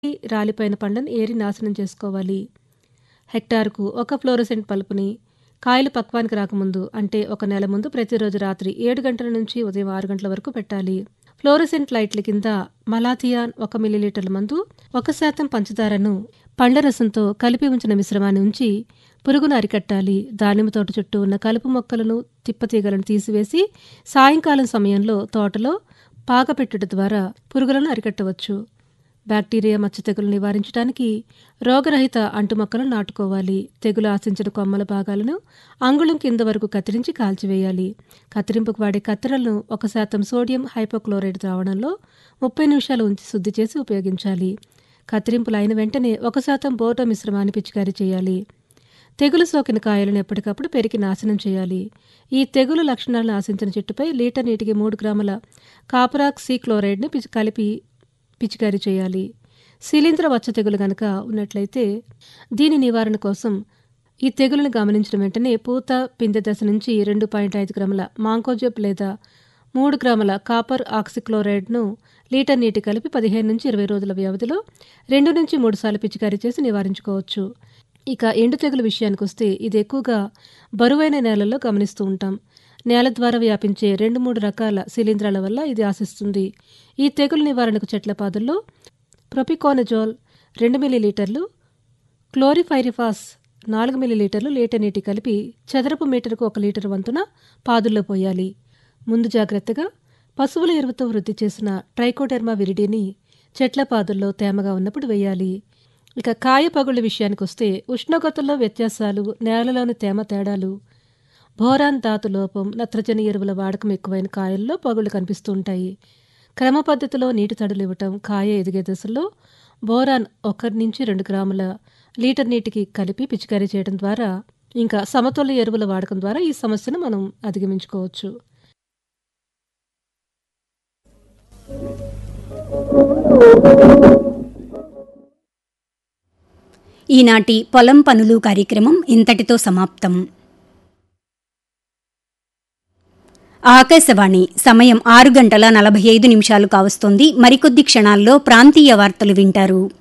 రాలిపోయిన పండ్లను ఏరి నాశనం చేసుకోవాలి హెక్టారుకు ఒక ఫ్లోరోసెంట్ పల్పుని కాయలు పక్వానికి రాకముందు అంటే ఒక నెల ముందు ప్రతిరోజు రాత్రి ఏడు గంటల నుంచి ఉదయం ఆరు గంటల వరకు పెట్టాలి ఫ్లోరోసెంట్ లైట్ల కింద మలాథియాన్ ఒక మిల్లీలీటర్ల మందు ఒక శాతం పంచదారను పండ్ల రసంతో కలిపి ఉంచిన మిశ్రమాన్ని ఉంచి పురుగును అరికట్టాలి దానిమ్మ తోట చుట్టూ ఉన్న కలుపు మొక్కలను తిప్పతీగలను తీసివేసి సాయంకాలం సమయంలో తోటలో పాకపెట్టుట ద్వారా పురుగులను అరికట్టవచ్చు బ్యాక్టీరియా మచ్చ తెగులు నివారించడానికి రోగరహిత అంటుమొక్కలను నాటుకోవాలి తెగులు ఆశించిన కొమ్మల భాగాలను అంగుళం కింద వరకు కత్తిరించి కాల్చివేయాలి కత్తిరింపుకు వాడే కత్తెరలను ఒక శాతం సోడియం హైపోక్లోరైడ్ ద్రావణంలో ముప్పై నిమిషాలు ఉంచి శుద్ధి చేసి ఉపయోగించాలి కత్తిరింపులు అయిన వెంటనే ఒక శాతం బోటో మిశ్రమాన్ని పిచికారీ చేయాలి తెగులు సోకిన కాయలను ఎప్పటికప్పుడు పెరికి నాశనం చేయాలి ఈ తెగులు లక్షణాలను ఆశించిన చెట్టుపై లీటర్ నీటికి మూడు గ్రాముల కాపరాక్సీ క్లోరైడ్ని పిచి కలిపి పిచికారీ చేయాలి శిలీంద్ర వచ్చ తెగులు గనక ఉన్నట్లయితే దీని నివారణ కోసం ఈ తెగులను గమనించిన వెంటనే పూత పిందె దశ నుంచి రెండు పాయింట్ ఐదు గ్రాముల మాంకోజెబ్ లేదా మూడు గ్రాముల కాపర్ ఆక్సిక్లోరైడ్ను లీటర్ నీటి కలిపి పదిహేను నుంచి ఇరవై రోజుల వ్యవధిలో రెండు నుంచి మూడు సార్లు పిచికారీ చేసి నివారించుకోవచ్చు ఇక ఎండు తెగులు విషయానికి వస్తే ఇది ఎక్కువగా బరువైన నేలల్లో గమనిస్తూ ఉంటాం నేల ద్వారా వ్యాపించే రెండు మూడు రకాల శిలీంధ్రాల వల్ల ఇది ఆశిస్తుంది ఈ తెగులు నివారణకు చెట్ల పాదుల్లో ప్రొపికోనజోల్ రెండు మిల్లీలీటర్లు క్లోరిఫైరిఫాస్ నాలుగు మిల్లీలీటర్లు లీటర్ నీటి కలిపి చదరపు మీటర్కు ఒక లీటర్ వంతున పాదుల్లో పోయాలి ముందు జాగ్రత్తగా పశువుల ఎరువుతో వృద్ధి చేసిన ట్రైకోడెర్మా విరిడిని చెట్ల పాదుల్లో తేమగా ఉన్నప్పుడు వేయాలి ఇక కాయ పగుళ్ళ విషయానికి వస్తే ఉష్ణోగ్రతల్లో వ్యత్యాసాలు నేలలోని తేమ తేడాలు బోరాన్ ధాతు లోపం నత్రజని ఎరువుల వాడకం ఎక్కువైన కాయల్లో పగుళ్ళు కనిపిస్తూ ఉంటాయి క్రమ పద్ధతిలో నీటి తడులు ఇవ్వటం కాయ ఎదిగే దశలో బోరాన్ ఒకటి నుంచి రెండు గ్రాముల లీటర్ నీటికి కలిపి పిచికారీ చేయడం ద్వారా ఇంకా సమతుల్య ఎరువుల వాడకం ద్వారా ఈ సమస్యను మనం అధిగమించుకోవచ్చు ఈనాటి పొలం పనులు కార్యక్రమం ఇంతటితో సమాప్తం ఆకాశవాణి సమయం ఆరు గంటల నలభై ఐదు నిమిషాలు కావస్తోంది మరికొద్ది క్షణాల్లో ప్రాంతీయ వార్తలు వింటారు